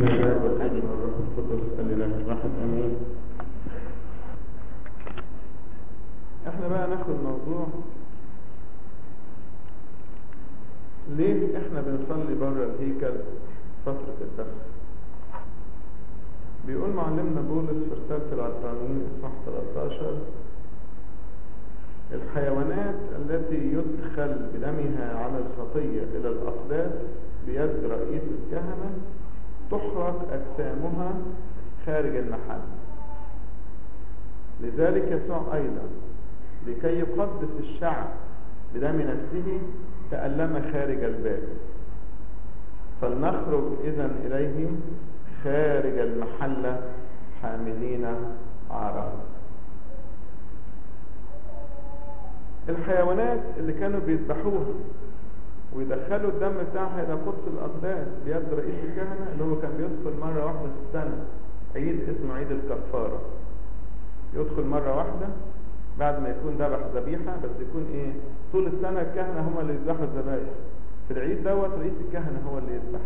بسم الله والابن والروح القدس الاله الواحد امين احنا بقى ناخد موضوع ليه احنا بنصلي بره الهيكل فترة الدخل بيقول معلمنا بولس في رسالة العبرانيين اصحاح 13 الحيوانات التي يدخل بدمها على الخطية إلى الأقداس بيد رئيس الكهنة تحرق أجسامها خارج المحل لذلك يسوع أيضا لكي يقدس الشعب بدم نفسه تألم خارج الباب فلنخرج إذا إليه خارج المحلة حاملين عارهم الحيوانات اللي كانوا بيذبحوها ويدخلوا الدم بتاعها الى قدس الاقداس بيد رئيس الكهنه اللي هو كان بيدخل مره واحده في السنه عيد اسمه عيد الكفاره يدخل مره واحده بعد ما يكون ذبح ذبيحه بس يكون ايه طول السنه الكهنه هم اللي يذبحوا الذبايح في العيد دوت رئيس الكهنه هو اللي يذبح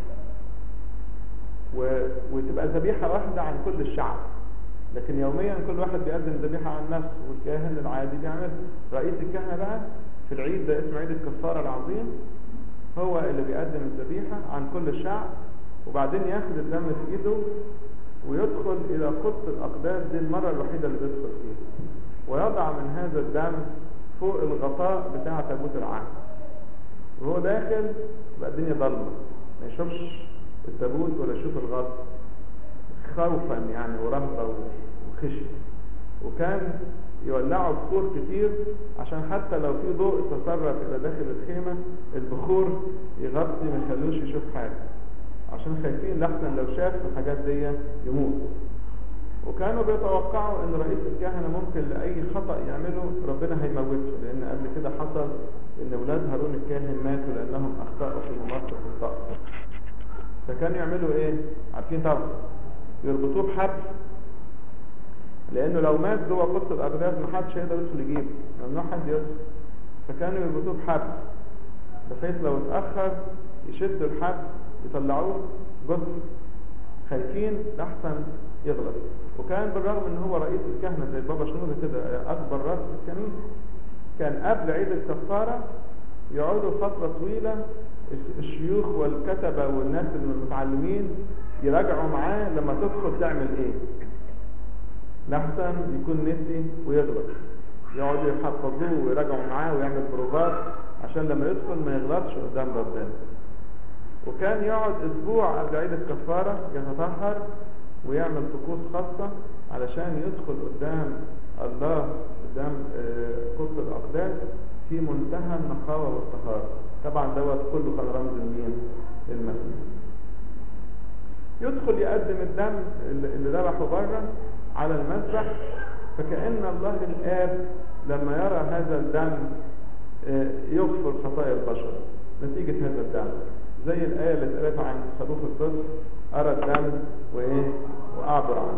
و... وتبقى ذبيحه واحده عن كل الشعب لكن يوميا كل واحد بيقدم ذبيحه عن نفسه والكاهن العادي بيعمل رئيس الكهنه بقى في العيد ده اسمه عيد الكفاره العظيم هو اللي بيقدم الذبيحه عن كل الشعب وبعدين ياخد الدم في ايده ويدخل الى قدس الاقداس دي المره الوحيده اللي بيدخل فيها ويضع من هذا الدم فوق الغطاء بتاع تابوت العهد وهو داخل بقى الدنيا ضلمه ما يشوفش التابوت ولا يشوف الغطاء خوفا يعني ورهبة وخشية وكان يولعوا بخور كتير عشان حتى لو في ضوء تسرب الى داخل الخيمة البخور يغطي ما يخلوش يشوف حاجة عشان خايفين لحسن لو شاف الحاجات دي يموت وكانوا بيتوقعوا ان رئيس الكهنة ممكن لأي خطأ يعمله ربنا هيموته لان قبل كده حصل ان اولاد هارون الكاهن ماتوا لانهم اخطأوا في ممارسة الطقس فكانوا يعملوا ايه عارفين طبعا يربطوه بحبل لانه لو مات جوه قدس الاقداس ما حدش هيقدر يدخل يجيبه ممنوع حد يدخل فكانوا يربطوه بحبل بحيث لو اتاخر يشدوا الحبل يطلعوه جثه خايفين لحسن يغلط وكان بالرغم ان هو رئيس الكهنه زي بابا شنودة كده اكبر راس في الكنيسه كان قبل عيد الكفاره يقعدوا فتره طويله الشيوخ والكتبه والناس المتعلمين يراجعوا معاه لما تدخل تعمل ايه لحسن يكون نسي ويغلط يقعدوا يحفظوه ويراجعوا معاه ويعمل بروفات عشان لما يدخل ما يغلطش قدام ربنا وكان يقعد اسبوع قبل عيد الكفاره يتطهر ويعمل طقوس خاصه علشان يدخل قدام الله قدام قدس الاقداس في منتهى النقاوه والطهاره طبعا دوت كله كان رمز لمين للمسيح يدخل يقدم الدم اللي ذبحه بره على المذبح فكأن الله الآب لما يرى هذا الدم يغفر خطايا البشر نتيجة هذا الدم زي الآية اللي اتقالت عن خروف القدس أرى الدم وإيه وأعبر عنه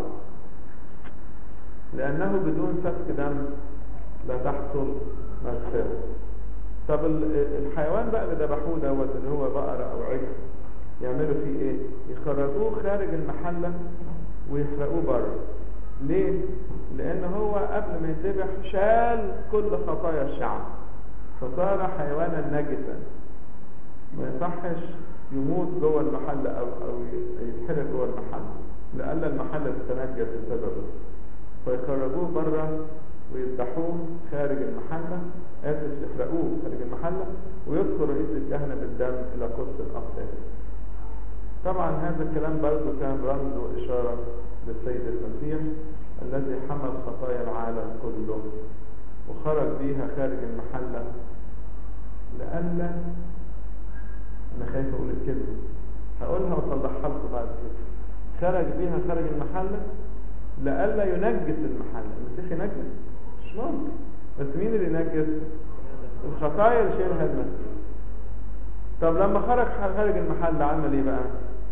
لأنه بدون سفك دم لا تحصل مغفرة طب الحيوان بقى اللي ذبحوه دوت اللي هو بقرة أو عجل يعملوا فيه ايه يخرجوه خارج المحلة ويحرقوه بره ليه لان هو قبل ما يذبح شال كل خطايا الشعب فصار حيوانا نجسا ما يصحش يموت جوه المحلة او او يتحرق جوه المحلة لألا المحلة تتنجس بسببه فيخرجوه بره ويذبحوه خارج المحلة آسف يحرقوه خارج المحلة ويدخل رئيس الكهنة بالدم إلى قدس الأقداس طبعا هذا الكلام برضه كان رمز وإشارة للسيد المسيح الذي حمل خطايا العالم كله وخرج بيها خارج المحلة لألا أنا خايف أقول الكلمة هقولها وأصلحها لكم بعد كده خرج بيها خارج المحلة لألا ينجس المحلة المسيح ينجس مش ممكن بس مين اللي ينجس الخطايا اللي شايلها المسيح طب لما خرج خارج المحل عمل ايه بقى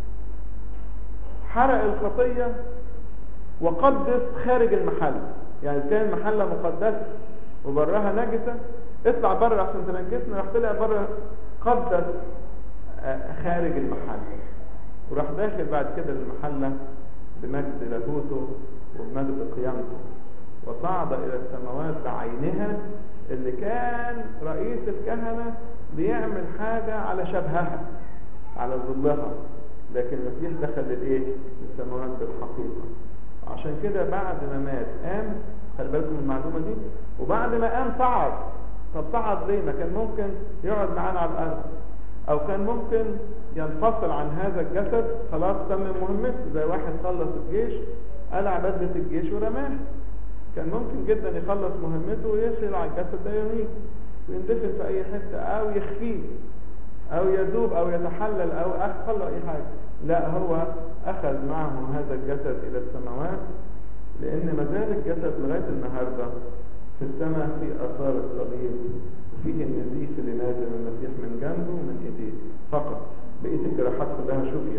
حرق الخطية وقدس خارج المحل يعني كان المحلة مقدسة وبرها نجسة اطلع بره عشان تنجسنا راح طلع بره قدس خارج المحل وراح داخل بعد كده المحلة بمجد لاهوته وبمجد قيامته وصعد إلى السماوات بعينها اللي كان رئيس الكهنة بيعمل حاجة على شبهها على ظلها لكن المسيح دخل للايه للسماوات بالحقيقة عشان كده بعد ما مات قام خلي بالكم من المعلومة دي وبعد ما قام صعد طب صعد ليه ما كان ممكن يقعد معانا على الأرض أو كان ممكن ينفصل عن هذا الجسد خلاص تم مهمته زي واحد خلص الجيش قلع بدلة الجيش ورماها كان ممكن جدا يخلص مهمته ويشيل على الجسد ده يومين ويندفن في أي حتة أو يخفيه أو يذوب أو يتحلل أو أخل أي حاجة لا هو أخذ معه هذا الجسد إلى السماوات لأن ما زال الجسد لغاية النهاردة في السماء في آثار الصليب وفيه النزيف اللي نازل من المسيح من جنبه ومن إيديه فقط بقية الجراحات كلها شفيت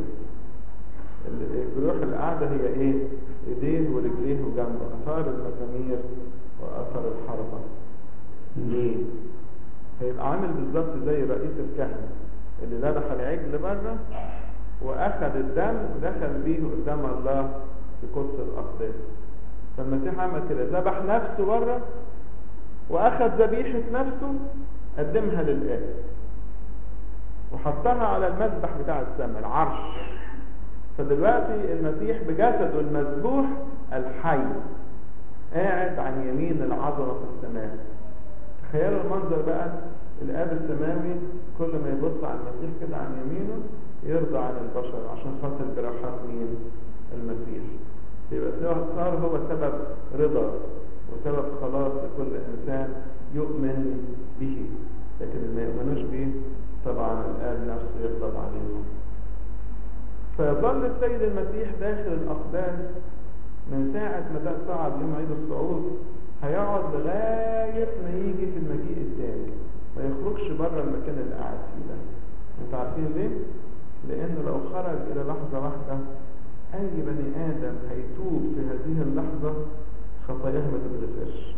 الجروح اللي قاعدة هي إيه؟ إيديه ورجليه وجنبه آثار المسامير وآثار الحربة ليه؟ هيبقى عامل بالظبط زي رئيس الكهنة اللي ذبح العجل بره واخذ الدم ودخل بيه قدام الله في قدس الاقداس فالمسيح عمل كده ذبح نفسه بره واخذ ذبيحه نفسه قدمها للآب وحطها على المذبح بتاع السماء العرش فدلوقتي المسيح بجسده المذبوح الحي قاعد عن يمين العظمه في السماء تخيلوا المنظر بقى الاب السماوي كل ما يبص على المسيح كده عن يمينه يرضى عن البشر عشان خاطر جراحات مين المسيح يبقى صار هو سبب رضا وسبب خلاص لكل انسان يؤمن به لكن اللي ما يؤمنوش به طبعا الاب نفسه يغضب عليهم فيظل السيد المسيح داخل الاقداس من ساعة ما صعد يوم عيد الصعود هيقعد لغاية ما يجي في المجيء الثاني ما يخرجش بره المكان اللي قاعد فيه ده انتوا عارفين ليه؟ لانه لو خرج الى لحظة واحدة اي بني ادم هيتوب في هذه اللحظة خطاياه ما تتغفرش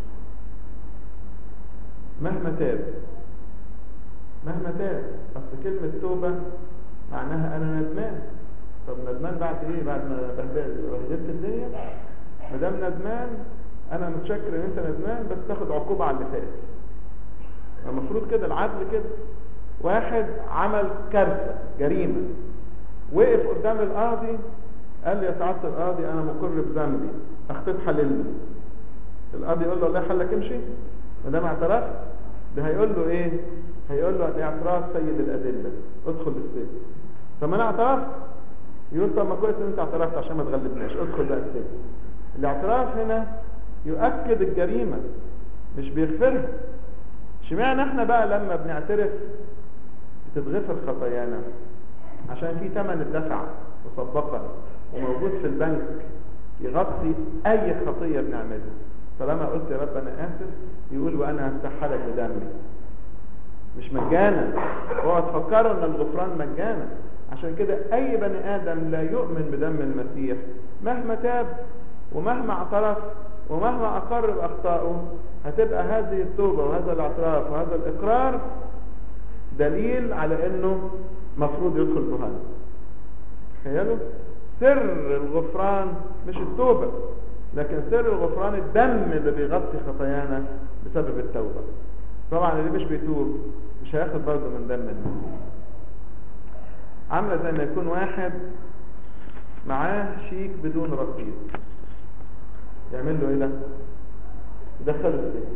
مهما تاب مهما تاب اصل كلمة توبة معناها انا ندمان طب ندمان بعد ايه بعد ما بهدلت الدنيا ما دام ندمان انا متشكر ان انت ندمان بس تاخد عقوبة على اللي فات المفروض كده العدل كده واحد عمل كارثة جريمة وقف قدام القاضي قال لي يا سعادة القاضي انا مقر بذنبي اخطيت حللني القاضي يقول له الله يحلك امشي ما دام اعترفت ده هيقول له ايه هيقول له الاعتراف سيد الادله ادخل السجن طب ما انا اعترفت يقول طب ما كويس ان انت اعترفت عشان ما تغلبناش ادخل بقى السجن الاعتراف هنا يؤكد الجريمه مش بيغفرها اشمعنى احنا بقى لما بنعترف بتتغفر خطايانا عشان في ثمن الدفع مسبقا وموجود في البنك يغطي اي خطيه بنعملها طالما قلت يا رب انا اسف يقول وانا هفتحها لك بدمي مش مجانا اوعى تفكروا ان الغفران مجانا عشان كده اي بني ادم لا يؤمن بدم المسيح مهما تاب ومهما اعترف ومهما اقر باخطائه هتبقى هذه التوبه وهذا الاعتراف وهذا الاقرار دليل على انه مفروض يدخل جهنم تخيلوا سر الغفران مش التوبه لكن سر الغفران الدم اللي بيغطي خطايانا بسبب التوبه طبعا اللي مش بيتوب مش هياخد برضه من دم المسيح عامله زي ما يكون واحد معاه شيك بدون رصيد يعمل له ايه ده يدخله السجن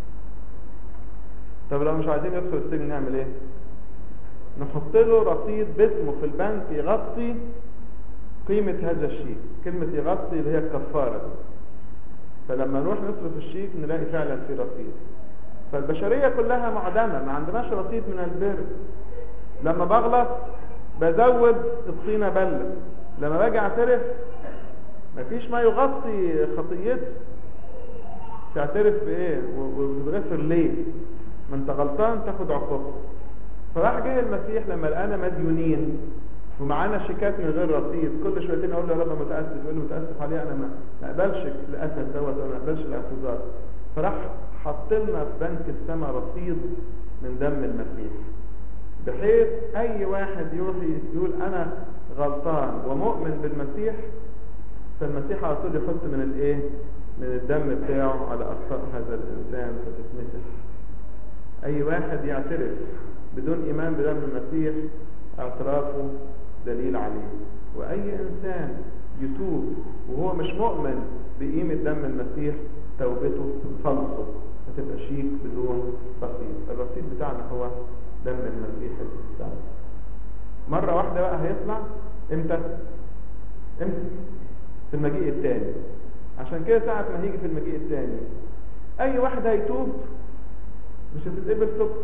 طب لو مش عايزين يدخل السجن نعمل ايه نحط له رصيد باسمه في البنك يغطي قيمة هذا الشيك كلمة يغطي اللي هي الكفارة فلما نروح نصرف الشيك نلاقي فعلا في رصيد فالبشرية كلها معدمة ما عندناش رصيد من البر لما بغلط بزود الطينة بلة لما باجي اعترف مفيش ما يغطي خطيتي تعترف بايه وتتغفر ليه ما انت غلطان تاخد عقوبة فراح جه المسيح لما لقانا مديونين ومعانا شيكات من غير رصيد كل شويتين اقول له يا رب متاسف يقول لي متاسف عليه انا ما اقبلش الاسف دوت وما اقبلش الاعتذار فراح حط لنا في بنك السماء رصيد من دم المسيح بحيث اي واحد يروح يقول انا غلطان ومؤمن بالمسيح فالمسيح على طول يحط من الايه من الدم بتاعه على اخطاء هذا الانسان فتتمسح اي واحد يعترف بدون ايمان بدم المسيح اعترافه دليل عليه واي انسان يتوب وهو مش مؤمن بقيمة دم المسيح توبته فلسه هتبقى شيك بدون رصيد الرصيد بتاعنا هو دم المسيح الإسلام مرة واحدة بقى هيطلع امتى امتى في المجيء الثاني عشان كده ساعة ما هيجي في المجيء الثاني اي واحد هيتوب مش هتتقبل توبته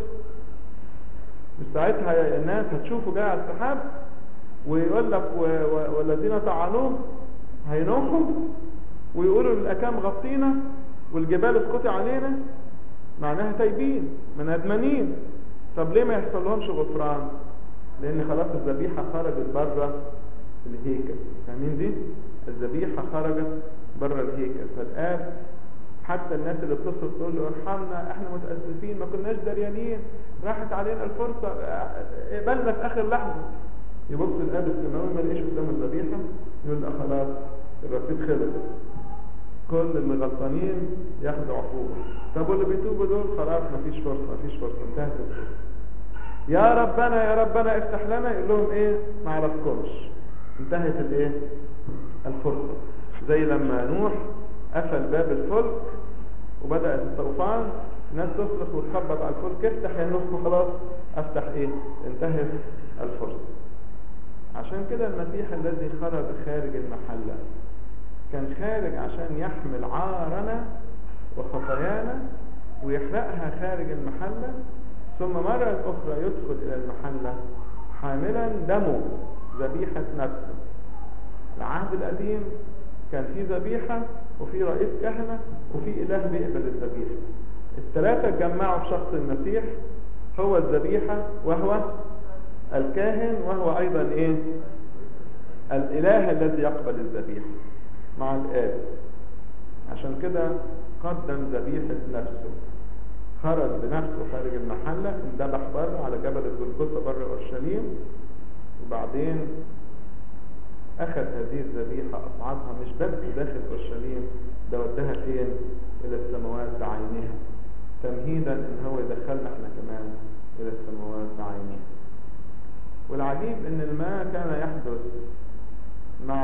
مش ساعتها الناس هتشوفه جاي على السحاب ويقول لك و... و... والذين طعنوه هينوحوا ويقولوا للأكام غطينا والجبال اسقطي علينا معناها تايبين ندمانين طب ليه ما يحصل لهمش غفران لان خلاص الذبيحة خرجت بره الهيكل فاهمين دي الذبيحة خرجت بره الهيكل فالآب حتى الناس اللي بتصل تقول له ارحمنا احنا متأسفين ما كناش دريانين راحت علينا الفرصة اقبلنا في اخر لحظة يبص الاب السماوي ما لقيش قدام الذبيحة يقول لا خلاص الرصيد خلص كل اللي غلطانين ياخدوا عقوبة طب واللي بيتوبوا دول خلاص مفيش فرصة مفيش فرصة انتهت الفرصة يا ربنا يا ربنا افتح لنا يقول لهم ايه ما عرفكمش انتهت الايه الفرصة زي لما نوح قفل باب الفلك وبدأت الطوفان الناس تصرخ وتخبط على الفلك افتح يا نوح وخلاص افتح ايه انتهت الفرصة عشان كده المسيح الذي خرج خارج المحلة كان خارج عشان يحمل عارنا وخطايانا ويحرقها خارج المحلة ثم مرة أخرى يدخل إلى المحلة حاملا دمه ذبيحة نفسه العهد القديم كان في ذبيحة وفي رئيس كهنة وفي إله بيقبل الذبيحة الثلاثة اتجمعوا في شخص المسيح هو الذبيحة وهو الكاهن وهو أيضا إيه الإله الذي يقبل الذبيحة مع الآب عشان كده قدم ذبيحة نفسه خرج بنفسه خارج المحلة اندبح بره على جبل الجلجثة بره أورشليم وبعدين أخذ هذه الذبيحة أصعدها مش بس داخل أورشليم ده وداها فين؟ إلى السماوات بعينها تمهيدا إن هو يدخلنا احنا كمان إلى السماوات بعينها والعجيب إن ما كان يحدث مع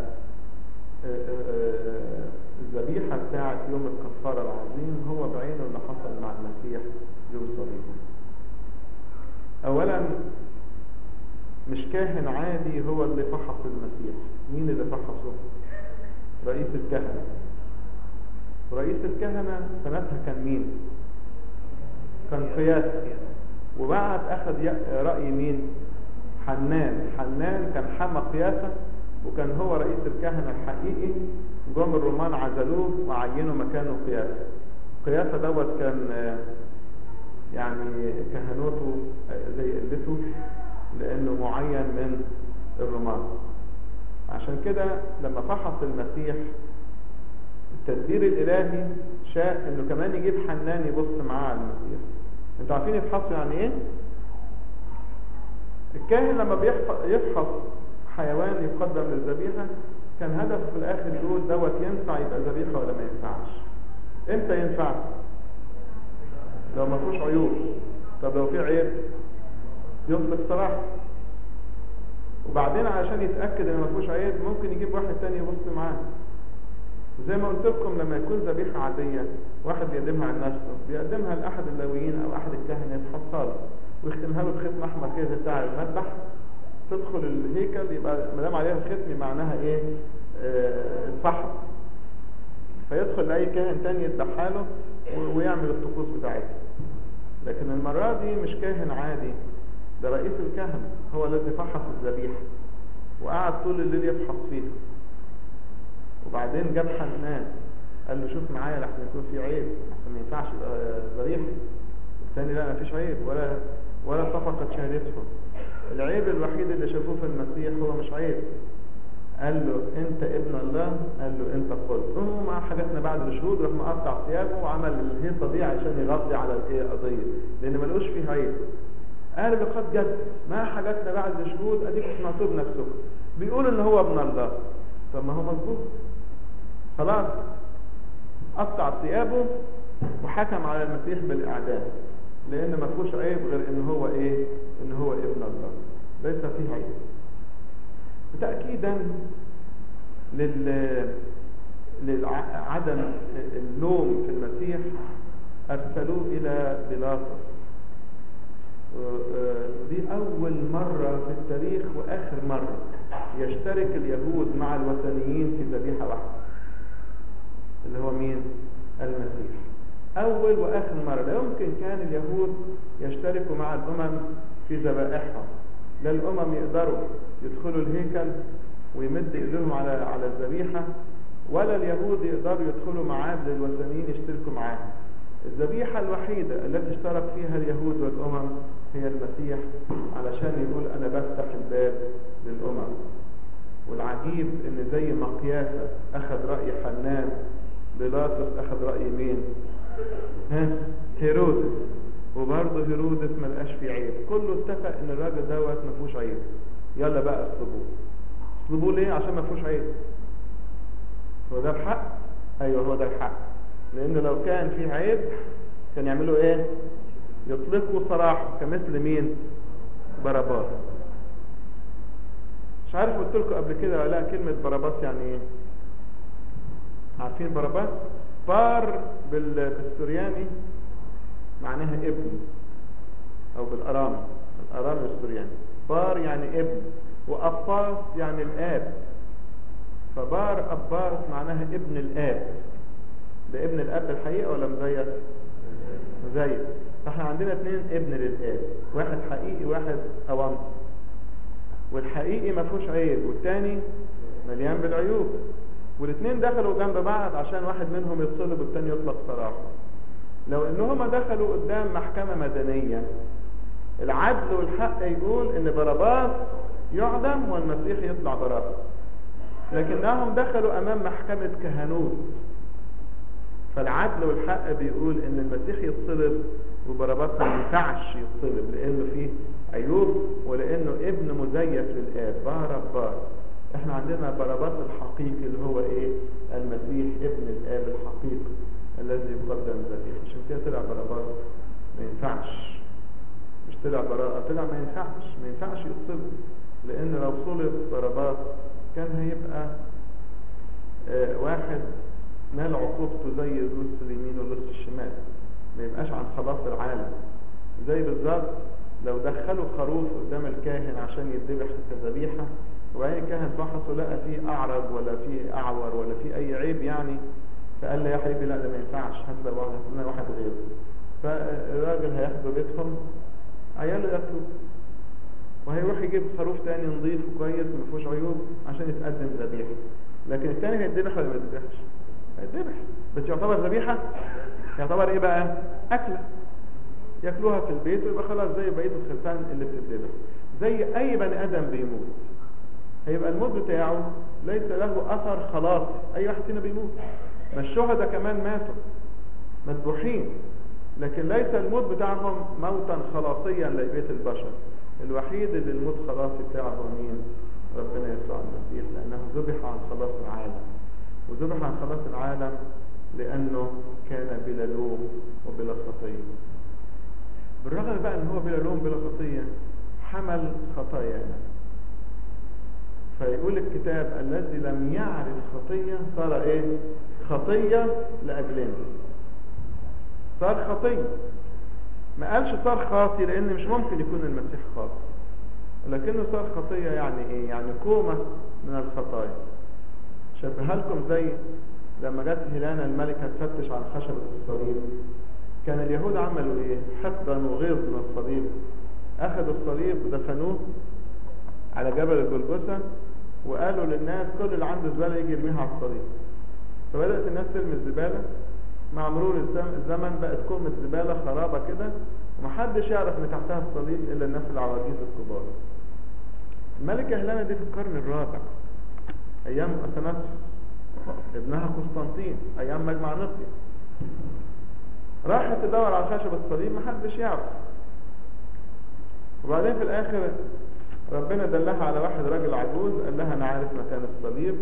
الذبيحة بتاعت يوم الكفارة العظيم هو بعينه اللي حصل مع المسيح يوم صليبه أولا مش كاهن عادي هو اللي فحص المسيح مين اللي فحصه رئيس الكهنة رئيس الكهنة سنتها كان مين كان قياسة وبعد أخذ رأي مين حنان حنان كان حمى قياسة وكان هو رئيس الكهنة الحقيقي جم الرومان عزلوه وعينوا مكانه قياسة قياسة دوت كان يعني كهنوته زي قلته لانه معين من الرومان عشان كده لما فحص المسيح التدبير الالهي شاء انه كمان يجيب حنان يبص معاه على المسيح انتوا عارفين يفحصوا يعني ايه الكاهن لما يفحص حيوان يقدم للذبيحة كان هدفه في الاخر يقول دوت ينفع يبقى ذبيحة ولا ما ينفعش امتى ينفع لو ما فيهوش عيوب طب لو في عيب يطلق صراحة وبعدين عشان يتأكد ان ما فيهوش عيب ممكن يجيب واحد تاني يبص معاه وزي ما قلت لكم لما يكون ذبيحة عادية واحد بيقدمها عن نفسه بيقدمها لأحد اللاويين أو أحد الكهنة يتحصل ويختمها له بختم أحمر كده بتاع المذبح تدخل الهيكل يبقى ما دام عليها الختم معناها ايه آه الفحم فيدخل لأي كاهن تاني يذبحها له ويعمل الطقوس بتاعتها لكن المرة دي مش كاهن عادي ده رئيس الكهنة هو الذي فحص الذبيحة وقعد طول الليل يفحص فيها وبعدين جاب حنان قال له شوف معايا لحسن يكون في عيب عشان ما ينفعش يبقى ذبيحة الثاني لا ما فيش عيب ولا ولا صفقت شهادتهم العيب الوحيد اللي شافوه في المسيح هو مش عيب قال له انت ابن الله قال له انت قلت هو مع حاجاتنا بعد الشهود راح مقطع ثيابه وعمل الهيصه دي عشان يغطي على الايه قضيه لان ما لقوش فيه عيب قالوا لقد جد ما حاجتنا بعد شهود اديكم سمعتوه بنفسكم بيقول ان هو ابن الله طب ما هو مظبوط خلاص قطع ثيابه وحكم على المسيح بالاعدام لان ما فيهوش عيب غير ان هو ايه ان هو ابن الله ليس فيه عيب تاكيدا لل لعدم اللوم في المسيح ارسلوه الى بيلاطس دي اول مرة في التاريخ واخر مرة يشترك اليهود مع الوثنيين في ذبيحة واحدة اللي هو مين المسيح اول واخر مرة لا يمكن كان اليهود يشتركوا مع الامم في ذبائحهم لا الامم يقدروا يدخلوا الهيكل ويمد ايديهم على على الذبيحة ولا اليهود يقدروا يدخلوا معاه للوثنيين يشتركوا معاهم الذبيحة الوحيدة التي اشترك فيها اليهود والأمم هي المسيح علشان يقول أنا بفتح الباب للأمم والعجيب إن زي ما قياسة أخذ رأي حنان بيلاطس أخذ رأي مين؟ ها؟ هيرودس وبرضه هيرودس ما لقاش فيه عيب كله اتفق إن الراجل دوت ما فيهوش عيب يلا بقى اصلبوه اصلبوه ليه؟ عشان ما فيهوش عيب هو ده الحق؟ أيوه هو ده الحق لأنه لو كان فيه عيب كان يعملوا إيه؟ يطلقوا سراحه كمثل مين؟ باراباس مش عارف قلت لكم قبل كده ولا لا كلمة باراباس يعني إيه؟ عارفين باراباس؟ بار بال... بالسورياني معناها ابن أو بالأرامي الأرامي السورياني بار يعني ابن وأباس يعني الآب فبار أباس معناها ابن الآب ده ابن الاب الحقيقه ولا مزيف مزيف فاحنا عندنا اثنين ابن للاب واحد حقيقي واحد اوانطي والحقيقي ما فيهوش عيب والتاني مليان بالعيوب والاثنين دخلوا جنب بعض عشان واحد منهم يتصلب والتاني يطلق سراحه لو انهما دخلوا قدام محكمة مدنية العدل والحق يقول ان باراباس يعدم والمسيح يطلع براءة لكنهم دخلوا امام محكمة كهنوت فالعدل والحق بيقول ان المسيح يتصلب وبراباس ما ينفعش يتصلب لانه فيه عيوب ولانه ابن مزيف للاب باراباس احنا عندنا باراباس الحقيقي اللي هو ايه المسيح ابن الاب الحقيقي الذي يقدم ذبيحه عشان كده طلع باراباس ما ينفعش مش طلع براءة طلع ما ينفعش ما ينفعش يتصلب لان لو صلب باراباس كان هيبقى آه واحد نال عقوبته زي اللص اليمين واللص الشمال ما يبقاش عن خلاص العالم زي بالظبط لو دخلوا خروف قدام الكاهن عشان يذبح كذبيحه وبعدين الكاهن فحصه لقى فيه اعرج ولا فيه اعور ولا فيه اي عيب يعني فقال له يا حبيبي لا ده ما ينفعش هات لنا واحد هات لنا واحد غيره فالراجل هياخده بيتهم عياله ياكلوا وهيروح يجيب خروف تاني نظيف وكويس ما فيهوش عيوب عشان يتقدم ذبيحه لكن التاني هيتذبح ولا ما يتذبحش؟ هيتذبح بس يعتبر ذبيحه يعتبر ايه بقى؟ اكله ياكلوها في البيت ويبقى خلاص زي بقيه الخلفان اللي بتتذبح زي اي بني ادم بيموت هيبقى الموت بتاعه ليس له اثر خلاص اي واحد فينا بيموت ما الشهداء كمان ماتوا مذبوحين لكن ليس الموت بتاعهم موتا خلاصيا لبيت البشر الوحيد اللي الموت خلاصي بتاعه هو مين ربنا يسوع المسيح لانه ذبح عن خلاص العالم وذبح عن خلاص العالم لانه كان بلا لوم وبلا خطيه بالرغم بقى ان هو بلا لوم بلا خطيه حمل خطايانا فيقول الكتاب الذي لم يعرف خطيه صار ايه خطيه لاجلنا صار خطيه ما قالش صار خاطي لان مش ممكن يكون المسيح خاطي ولكنه صار خطيه يعني ايه يعني كومه من الخطايا شبهها لكم زي لما جت هيلانا الملكه تفتش عن خشبه الصليب كان اليهود عملوا ايه حقدا وغيظ من الصليب اخذوا الصليب ودفنوه على جبل الجلجثه وقالوا للناس كل اللي عنده زباله يجي يرميها على الصليب فبدات الناس ترمي الزباله مع مرور الزمن بقت كومة زبالة خرابة كده ومحدش يعرف ان تحتها الصليب الا الناس العواجيز الكبار الملكة هيلانا دي في القرن الرابع ايام اثناسيوس ابنها قسطنطين ايام مجمع نقيا راحت تدور على خشب الصليب محدش يعرف وبعدين في الاخر ربنا دلها على واحد راجل عجوز قال لها انا عارف مكان الصليب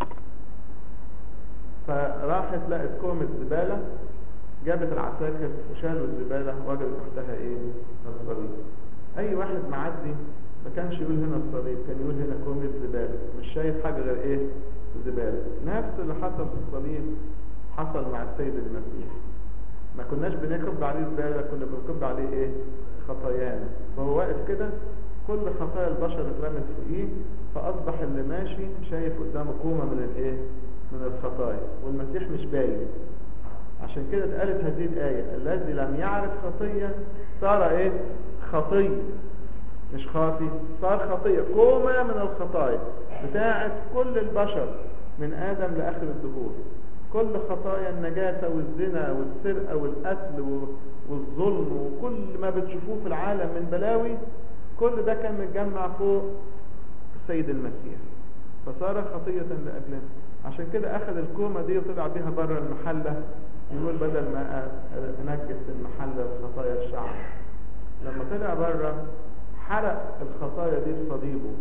فراحت لقت كومة زبالة جابت العساكر وشالوا الزبالة وجدوا تحتها ايه الصليب اي واحد معدي ما كانش يقول هنا الصليب كان يقول هنا كومة زبالة مش شايف حاجة غير ايه الزبالة نفس اللي حصل في الصليب حصل مع السيد المسيح ما كناش بنكب عليه زبالة كنا بنكب عليه ايه خطايانا وهو واقف كده كل خطايا البشر اترمت فوقيه فاصبح اللي ماشي شايف قدامه كومة من الايه من الخطايا والمسيح مش باين عشان كده اتقالت هذه الآية الذي لم يعرف خطية صار ايه خطية مش خاطي صار خطية كومة من الخطايا بتاعت كل البشر من آدم لآخر الدهور كل خطايا النجاسة والزنا والسرقة والقتل والظلم وكل ما بتشوفوه في العالم من بلاوي كل ده كان متجمع فوق السيد المسيح فصار خطية لأجلنا عشان كده أخذ الكومة دي وطلع بيها بره المحلة يقول بدل ما أنجس المحلة بخطايا الشعب لما طلع بره حرق الخطايا دي بصليبه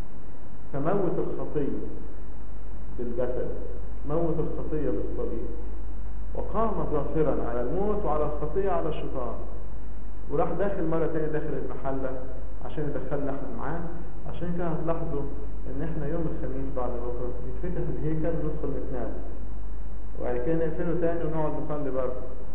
فموت الخطية بالجسد موت الخطية بالصليب وقام ظافرا على الموت وعلى الخطية على الشيطان وراح داخل مرة تانية داخل المحلة عشان يدخلنا احنا معاه عشان كده هتلاحظوا ان احنا يوم الخميس بعد بكرة يتفتح الهيكل وندخل نتنام وبعد كده نقفله تاني ونقعد نصلي بره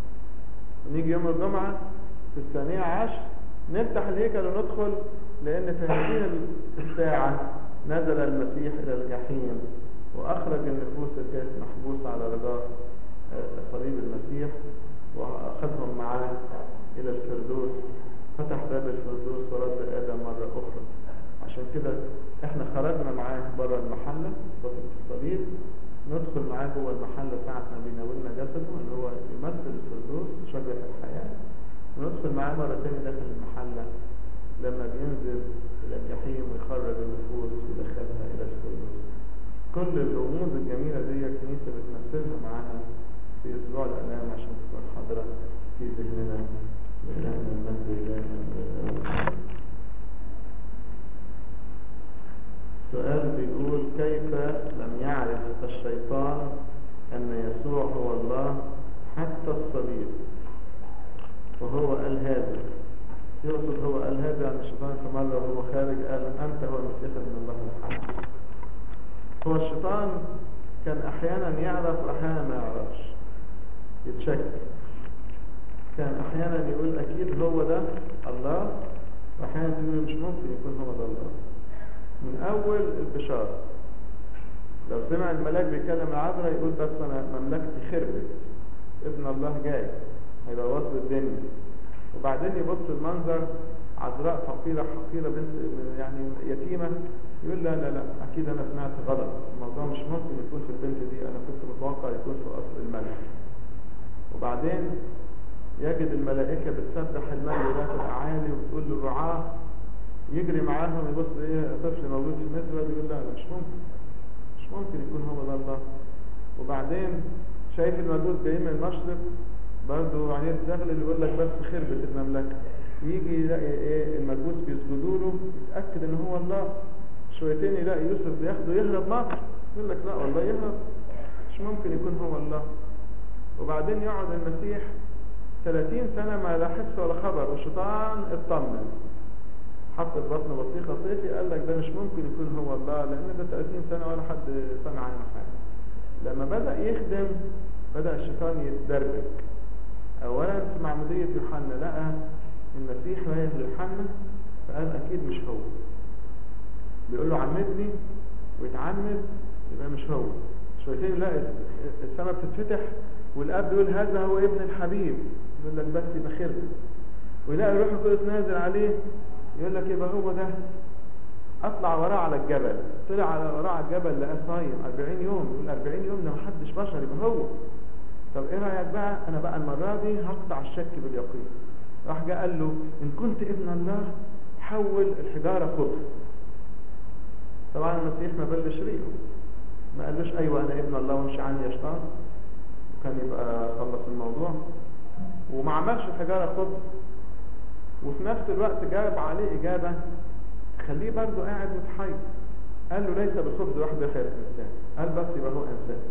ونيجي يوم الجمعة في الثانية عشر نفتح الهيكل وندخل لأن في هذه الساعة نزل المسيح إلى الجحيم وأخرج النفوس اللي كانت محبوسة على رجاء صليب المسيح وأخذهم معاه إلى الفردوس فتح باب الفردوس ورد آدم مرة أخرى عشان كده احنا خرجنا معاه بره المحلة فترة الصليب ندخل معاه جوه المحلة ساعة ما بيناولنا جسده اللي هو يمثل الفردوس شجرة الحياة وندخل معاه مرة تاني داخل المحلة لما بينزل إلى الجحيم ويخرج النفوس ويدخلها إلى الفردوس كل الرموز الجميلة دي الكنيسة بتمثلها معانا في أسبوع الآلام عشان تكون حاضرة في ذهننا لإلهنا المجد دائما سؤال بيقول كيف لم يعرف الشيطان أن يسوع هو الله حتى الصليب وهو قال هذا يقصد هو قال هذا عن الشيطان في مرة وهو خارج قال أنت هو المسيح من الله الحق هو الشيطان كان أحيانا يعرف وأحيانا ما يعرفش يتشكل كان أحيانا يقول أكيد هو ده الله وأحيانا يقول مش ممكن يكون هو ده الله من أول البشارة لو سمع الملاك بيكلم العذراء يقول بس أنا مملكتي خربت ابن الله جاي هيبقى وصل الدنيا وبعدين يبص المنظر عذراء فقيرة حقيرة بنت يعني يتيمة يقول لا لا لا أكيد أنا سمعت غلط الموضوع مش ممكن يكون في البنت دي أنا كنت متوقع يكون في قصر الملك وبعدين يجد الملائكة بتسبح الملك الأعالي وتقول له الرعاة يجري معاهم يبص ايه طفل موجود في مزرعة يقول لا لا مش ممكن مش ممكن يكون هو ده الله وبعدين شايف المجوس جايين من المشرق برضه عينيه تزغلل يقول لك بس خربت المملكة يجي يلاقي ايه المجوس بيسجدوا له يتأكد ان هو الله شويتين يلاقي يوسف بياخده يهرب مصر يقول لك لا والله يهرب مش ممكن يكون هو الله وبعدين يقعد المسيح 30 سنة ما لا حس ولا خبر والشيطان اطمن حط في بطن بطيخة صيفي قال لك ده مش ممكن يكون هو الله لأن ده 30 سنة ولا حد سمع عنه حاجة لما بدأ يخدم بدأ الشيطان يتدرج أولا في معمودية يوحنا لقى المسيح رايح ليوحنا فقال أكيد مش هو بيقول له عمدني ويتعمد يبقى مش هو شويتين يلاقي السماء بتتفتح والاب بيقول هذا هو ابن الحبيب يقول لك بس يبقى خير ويلاقي الروح القدس نازل عليه يقول لك يبقى هو ده اطلع وراه على الجبل طلع على وراه على الجبل لقاه صايم 40 يوم يقول 40 يوم ده محدش بشر يبقى هو طب ايه رايك بقى انا بقى المره دي هقطع الشك باليقين راح جه قال له ان كنت ابن الله حول الحجاره خبز طبعا المسيح ما بلش ريقه ما قالوش ايوه انا ابن الله وامشي عني يا شيطان كان يبقى خلص الموضوع وما عملش الحجاره خبز وفي نفس الوقت جاب عليه إجابة تخليه برضه قاعد متحير قال له ليس بالخبز وحده خير الإنسان قال بس يبقى هو إنسان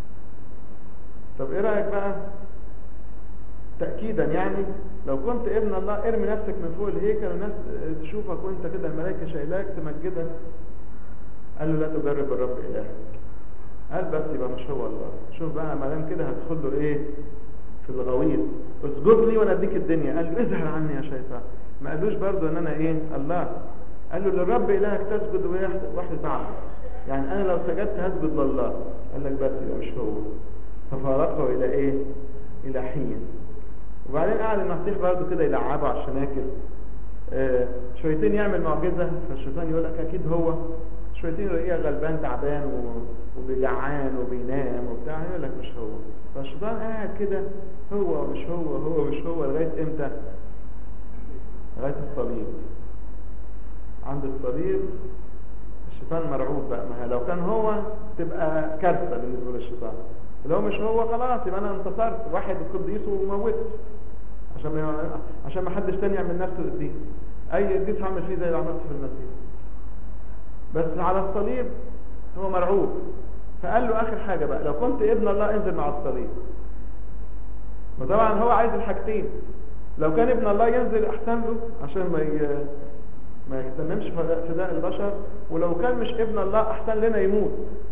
طب إيه رأيك بقى تأكيدا يعني لو كنت ابن الله ارمي نفسك من فوق الهيكل والناس تشوفك وانت كده الملائكة شايلاك تمجدك قال له لا تجرب الرب إلهك قال بس يبقى مش هو الله شوف بقى ما دام كده هتدخل له ايه في الغويط اسجد لي وانا اديك الدنيا قال له اذهل عني يا شيطان ما قالوش برضو ان انا ايه الله قال له للرب الهك تسجد وحده تعبد يعني انا لو سجدت هسجد لله قال لك بس يبقى مش هو ففارقه الى ايه الى حين وبعدين قعد المسيح برضو كده يلعبه على الشناكل آه شويتين يعمل معجزه فالشيطان يقول لك اكيد هو شويتين يلاقيه غلبان تعبان وبيجعان وبينام وبتاع يقول لك مش هو فالشيطان قاعد كده هو مش هو هو مش هو لغايه امتى لغايه الصليب عند الصليب الشيطان مرعوب بقى ما لو كان هو تبقى كارثه بالنسبه للشيطان لو مش هو خلاص يبقى انا انتصرت واحد القديس وموته عشان ما عشان ما حدش تاني يعمل نفسه قديس اي قديس هعمل فيه زي اللي عملته في المسيح بس على الصليب هو مرعوب فقال له اخر حاجة بقى لو كنت ابن الله انزل مع الصليب وطبعا هو عايز الحاجتين لو كان ابن الله ينزل احسن له عشان ما ي... ما يهتممش فداء البشر ولو كان مش ابن الله احسن لنا يموت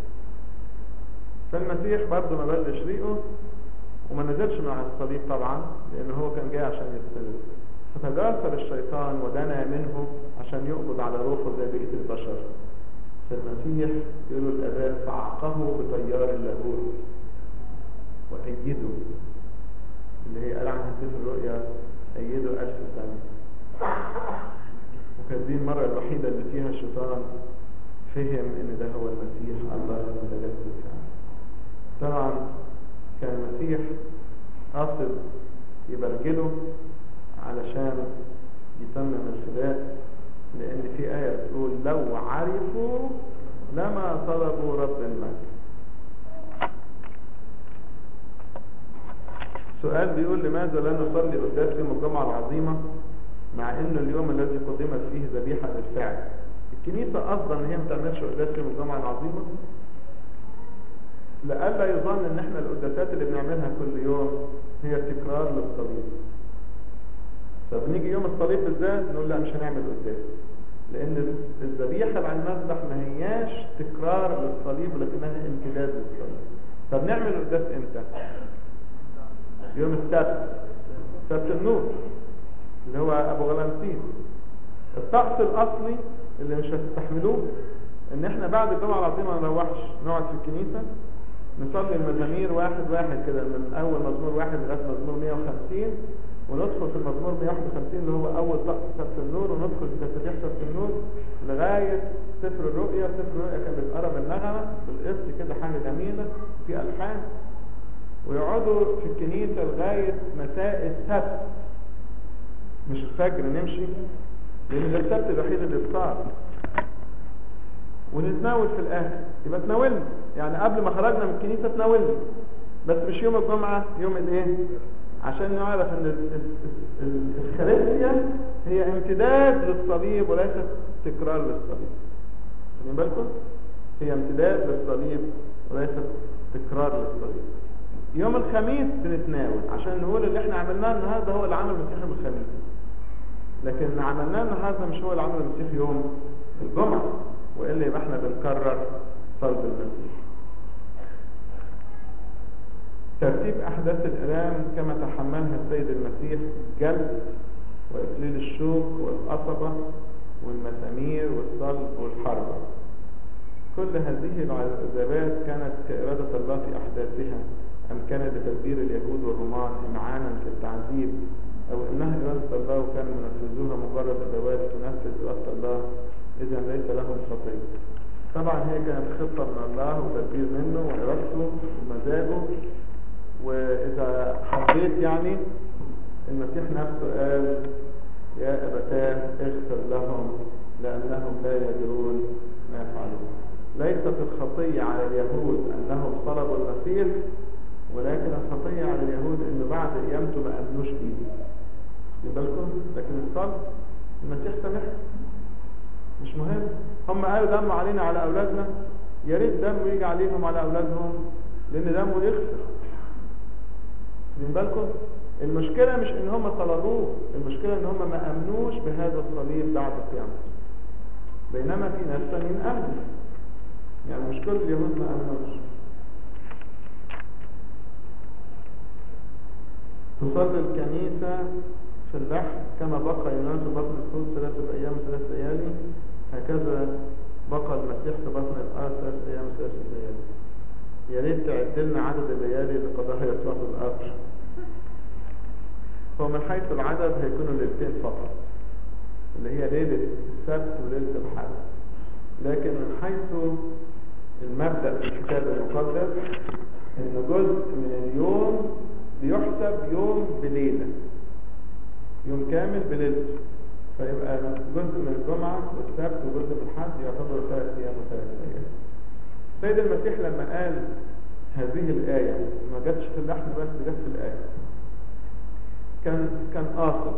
فالمسيح برضه ما بلش ريقه وما نزلش مع الصليب طبعا لان هو كان جاي عشان يتصلب فتجاسر الشيطان ودنا منه عشان يقبض على روحه زي بقيه البشر فالمسيح يقول الاباء فعقه بطيار اللاهوت وايده اللي هي قال عنها سفر الرؤيا ايده الف سنه وكانت دي المره الوحيده اللي فيها الشيطان فهم ان ده هو المسيح الله المتجسد فعلا طبعا كان المسيح قاصد يبرجله علشان يتمم الفداء لان في آية بتقول لو عرفوا لما طلبوا رب المجد سؤال بيقول لماذا لا نصلي قداس يوم الجمعة العظيمة مع انه اليوم الذي قدمت فيه ذبيحة بالفعل الكنيسة قصدا ان هي ما تعملش قداس يوم الجمعة العظيمة لألا يظن ان احنا القداسات اللي بنعملها كل يوم هي تكرار للصليب فبنيجي يوم الصليب بالذات نقول لا مش هنعمل قداس لان الذبيحة اللي على المذبح ما هياش تكرار للصليب ولكنها امتداد للصليب فبنعمل القداس امتى يوم السبت سبت النور اللي هو ابو غلامسين الطقس الاصلي اللي مش هتستحملوه ان احنا بعد الجمعة العظيمة ما نروحش نقعد في الكنيسة نصلي المزامير واحد واحد كده من اول مزمور واحد لغايه مزمور 150 وندخل في المزمور 151 اللي هو اول طقس سبت النور وندخل في تسبيح سبت النور لغايه سفر الرؤيا سفر الرؤيا كان بيتقرا بالنغمه بالقسط كده حاجه جميله في الحان ويقعدوا في الكنيسه لغايه مساء السبت مش الفجر نمشي لان ده السبت الوحيد اللي بيتصار ونتناول في الاخر يبقى تناولنا يعني قبل ما خرجنا من الكنيسه تناولنا بس مش يوم الجمعه يوم الايه عشان نعرف ان الخارجية هي امتداد للصليب وليست تكرار للصليب خلين بالكم هي امتداد للصليب وليست تكرار للصليب يوم الخميس بنتناول عشان نقول اللي احنا عملناه النهارده هو اللي عمل المسيح يوم الخميس لكن اللي عملناه النهارده مش هو اللي عمل المسيح يوم الجمعه والا يبقى احنا بنكرر صلب المسيح ترتيب أحداث الإلام كما تحملها السيد المسيح جلد وإكليل الشوك والقصبة والمسامير والصلب والحرب كل هذه العذابات كانت كإرادة الله في أحداثها أم كانت بتدبير اليهود والرومان إمعانا في التعذيب أو إنها إرادة الله وكان منفذوها مجرد أدوات تنفذ إرادة الله إذا ليس لهم خطية طبعا هي كانت خطة من الله وتدبير منه وإرادته ومزاجه وإذا حبيت يعني المسيح نفسه قال يا أبتاه اغفر لهم لأنهم لا يدرون ما يفعلون ليست الخطية على اليهود أنهم صلبوا المسيح ولكن الخطية على اليهود أنه بعد قيامته ما أمنوش بيه واخدين بالكم لكن الصلب المسيح سامحهم مش مهم هم قالوا دموا علينا على اولادنا يا ريت دمه يجي عليهم على اولادهم لان دمه يغفر واخدين بالكم المشكله مش ان هم طلبوه المشكله ان هم ما امنوش بهذا الصليب بعد قيامته بينما في ناس تانيين امنوا يعني مش كل اليهود ما امنوش تصلي الكنيسة في اللحم كما بقى يونان في بطن الحوت ثلاثة أيام ثلاثة ليالي هكذا بقى المسيح في بطن الأرض ثلاثة أيام ثلاثة ليالي يا ريت تعد لنا عدد الليالي اللي قضاها يسوع في الأرض هو من حيث العدد هيكونوا ليلتين فقط اللي هي ليلة السبت وليلة الحد لكن من حيث المبدأ في الكتاب المقدس إن جزء من اليوم بيحسب يوم بليلة يوم كامل بليلته فيبقى جزء من الجمعة والسبت وجزء من الحد يعتبر ثلاث أيام وثلاث أيام سيد المسيح لما قال هذه الآية ما جاتش في اللحن بس جت في الآية كان كان قاصد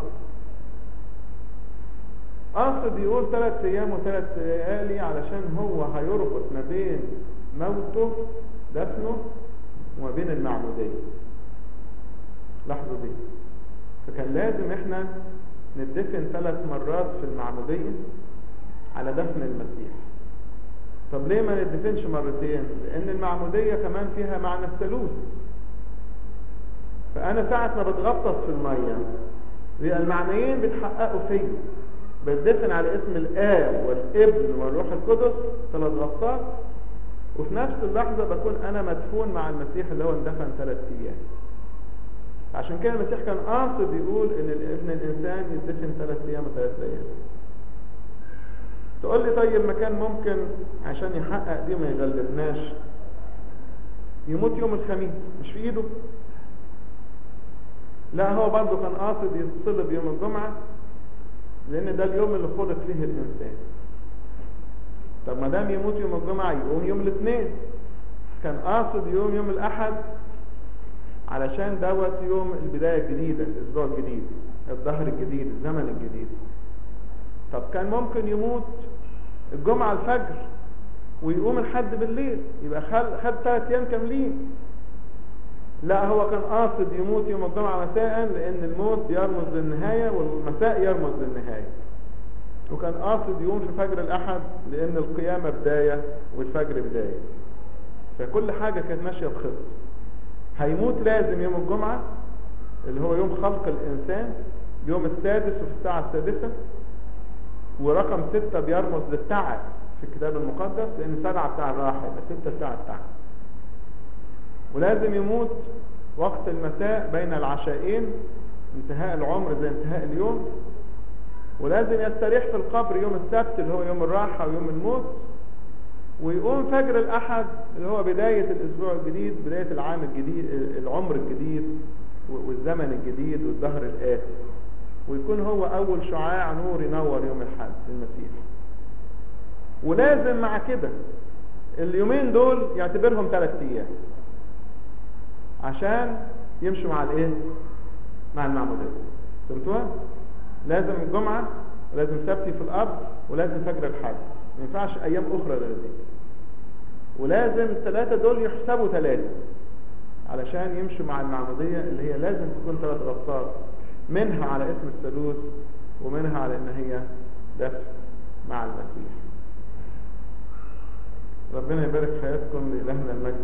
قاصد يقول ثلاث أيام وثلاث ليالي علشان هو هيربط ما بين موته دفنه وما بين المعمودية لاحظوا دي فكان لازم احنا ندفن ثلاث مرات في المعمودية على دفن المسيح طب ليه ما ندفنش مرتين لان المعمودية كمان فيها معنى الثالوث فانا ساعة ما بتغطس في المية بيبقى المعنيين بيتحققوا فيا بتدفن على اسم الاب والابن والروح القدس ثلاث غطات وفي نفس اللحظة بكون انا مدفون مع المسيح اللي هو اندفن ثلاث ايام عشان كده المسيح كان قاصد يقول ان ابن الانسان يدفن ثلاث ايام وثلاث ليالي تقول لي طيب ما كان ممكن عشان يحقق دي ما يغلبناش يموت يوم الخميس مش في ايده لا هو برضه كان قاصد يتصلب يوم الجمعة لان ده اليوم اللي خلق فيه الانسان طب ما دام يموت يوم الجمعة يقوم يوم الاثنين كان قاصد يوم يوم الاحد علشان دوت يوم البداية الجديدة الاسبوع الجديد الظهر الجديد الزمن الجديد طب كان ممكن يموت الجمعة الفجر ويقوم الحد بالليل يبقى خد خد ثلاث ايام كاملين لا هو كان قاصد يموت يوم الجمعة مساء لان الموت بيرمز للنهاية والمساء يرمز للنهاية وكان قاصد يقوم في فجر الاحد لان القيامة بداية والفجر بداية فكل حاجة كانت ماشية بخطة هيموت لازم يوم الجمعة اللي هو يوم خلق الانسان يوم السادس وفي الساعة السادسة ورقم ستة بيرمز للتعب في الكتاب المقدس لان سبعة بتاع الراحة يبقى ستة بتاع التعب ولازم يموت وقت المساء بين العشاءين انتهاء العمر زي انتهاء اليوم ولازم يستريح في القبر يوم السبت اللي هو يوم الراحة ويوم الموت ويقوم فجر الأحد اللي هو بداية الأسبوع الجديد بداية العام الجديد العمر الجديد والزمن الجديد والدهر الآتي ويكون هو أول شعاع نور ينور يوم الحد المسيح ولازم مع كده اليومين دول يعتبرهم ثلاث أيام عشان يمشوا مع الايه مع المعمودية فهمتوها لازم الجمعة ولازم سبتي في الأرض ولازم فجر الحد ما ينفعش أيام أخرى غير دي ولازم الثلاثة دول يحسبوا ثلاثة علشان يمشوا مع المعمودية اللي هي لازم تكون ثلاث غطات منها على اسم الثالوث ومنها على ان هي دفن مع المسيح ربنا يبارك حياتكم لإلهنا المجد